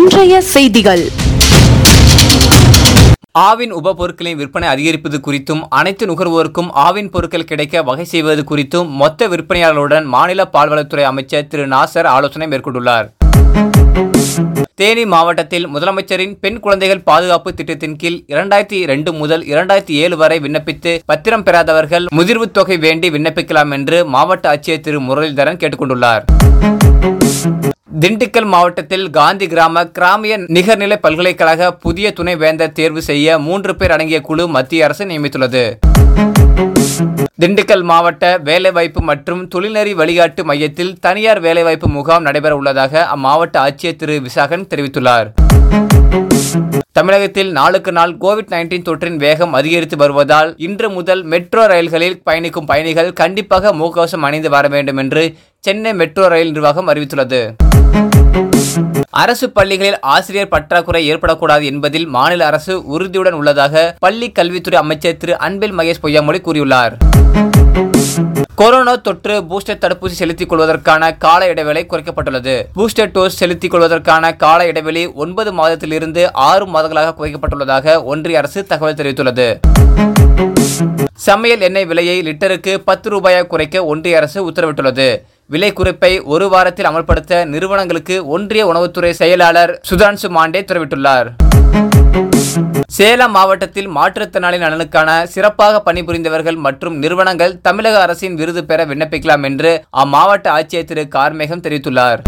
இன்றைய செய்திகள் ஆவின் உபபொருட்களின் விற்பனை அதிகரிப்பது குறித்தும் அனைத்து நுகர்வோருக்கும் ஆவின் பொருட்கள் கிடைக்க வகை செய்வது குறித்தும் மொத்த விற்பனையாளர்களுடன் மாநில பால்வளத்துறை அமைச்சர் திரு நாசர் ஆலோசனை மேற்கொண்டுள்ளார் தேனி மாவட்டத்தில் முதலமைச்சரின் பெண் குழந்தைகள் பாதுகாப்பு திட்டத்தின் கீழ் இரண்டாயிரத்தி ரெண்டு முதல் இரண்டாயிரத்தி ஏழு வரை விண்ணப்பித்து பத்திரம் பெறாதவர்கள் முதிர்வுத் தொகை வேண்டி விண்ணப்பிக்கலாம் என்று மாவட்ட ஆட்சியர் திரு முரளிதரன் கேட்டுக்கொண்டுள்ளார் திண்டுக்கல் மாவட்டத்தில் காந்தி கிராம கிராமிய நிகர்நிலை பல்கலைக்கழக புதிய துணை வேந்தர் தேர்வு செய்ய மூன்று பேர் அடங்கிய குழு மத்திய அரசு நியமித்துள்ளது திண்டுக்கல் மாவட்ட வேலைவாய்ப்பு மற்றும் தொழில்நெறி வழிகாட்டு மையத்தில் தனியார் வேலைவாய்ப்பு முகாம் நடைபெற உள்ளதாக அம்மாவட்ட ஆட்சியர் திரு விசாகன் தெரிவித்துள்ளார் தமிழகத்தில் நாளுக்கு நாள் கோவிட் நைன்டீன் தொற்றின் வேகம் அதிகரித்து வருவதால் இன்று முதல் மெட்ரோ ரயில்களில் பயணிக்கும் பயணிகள் கண்டிப்பாக முகக்கவசம் அணிந்து வர வேண்டும் என்று சென்னை மெட்ரோ ரயில் நிர்வாகம் அறிவித்துள்ளது அரசு பள்ளிகளில் ஆசிரியர் பற்றாக்குறை ஏற்படக்கூடாது என்பதில் மாநில அரசு உறுதியுடன் உள்ளதாக பள்ளி கல்வித்துறை அமைச்சர் திரு அன்பில் மகேஷ் பொய்யாமொழி கூறியுள்ளார் கொரோனா தொற்று பூஸ்டர் தடுப்பூசி செலுத்திக் கொள்வதற்கான கால இடைவெளி குறைக்கப்பட்டுள்ளது பூஸ்டர் டோஸ் செலுத்திக் கொள்வதற்கான கால இடைவெளி ஒன்பது மாதத்திலிருந்து ஆறு மாதங்களாக குறைக்கப்பட்டுள்ளதாக ஒன்றிய அரசு தகவல் தெரிவித்துள்ளது சமையல் எண்ணெய் விலையை லிட்டருக்கு பத்து ரூபாயாக குறைக்க ஒன்றிய அரசு உத்தரவிட்டுள்ளது விலை குறைப்பை ஒரு வாரத்தில் அமல்படுத்த நிறுவனங்களுக்கு ஒன்றிய உணவுத்துறை செயலாளர் சுதான்சு மாண்டே உத்தரவிட்டுள்ளார் சேலம் மாவட்டத்தில் மாற்றுத்திறனாளி நலனுக்கான சிறப்பாக பணிபுரிந்தவர்கள் மற்றும் நிறுவனங்கள் தமிழக அரசின் விருது பெற விண்ணப்பிக்கலாம் என்று அம்மாவட்ட ஆட்சியர் திரு கார்மேகம் தெரிவித்துள்ளார்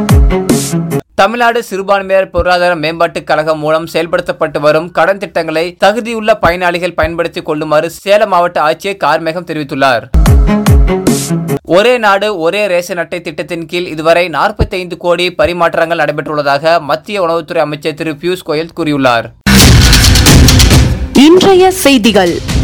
தமிழ்நாடு சிறுபான்மையர் பொருளாதார மேம்பாட்டுக் கழகம் மூலம் செயல்படுத்தப்பட்டு வரும் கடன் திட்டங்களை தகுதியுள்ள பயனாளிகள் பயன்படுத்திக் கொள்ளுமாறு சேலம் மாவட்ட ஆட்சியர் கார்மேகம் தெரிவித்துள்ளார் ஒரே நாடு ஒரே ரேஷன் அட்டை திட்டத்தின் கீழ் இதுவரை 45 கோடி பரிமாற்றங்கள் நடைபெற்றுள்ளதாக மத்திய உணவுத்துறை அமைச்சர் திரு பியூஷ் கோயல் கூறியுள்ளார் இன்றைய செய்திகள்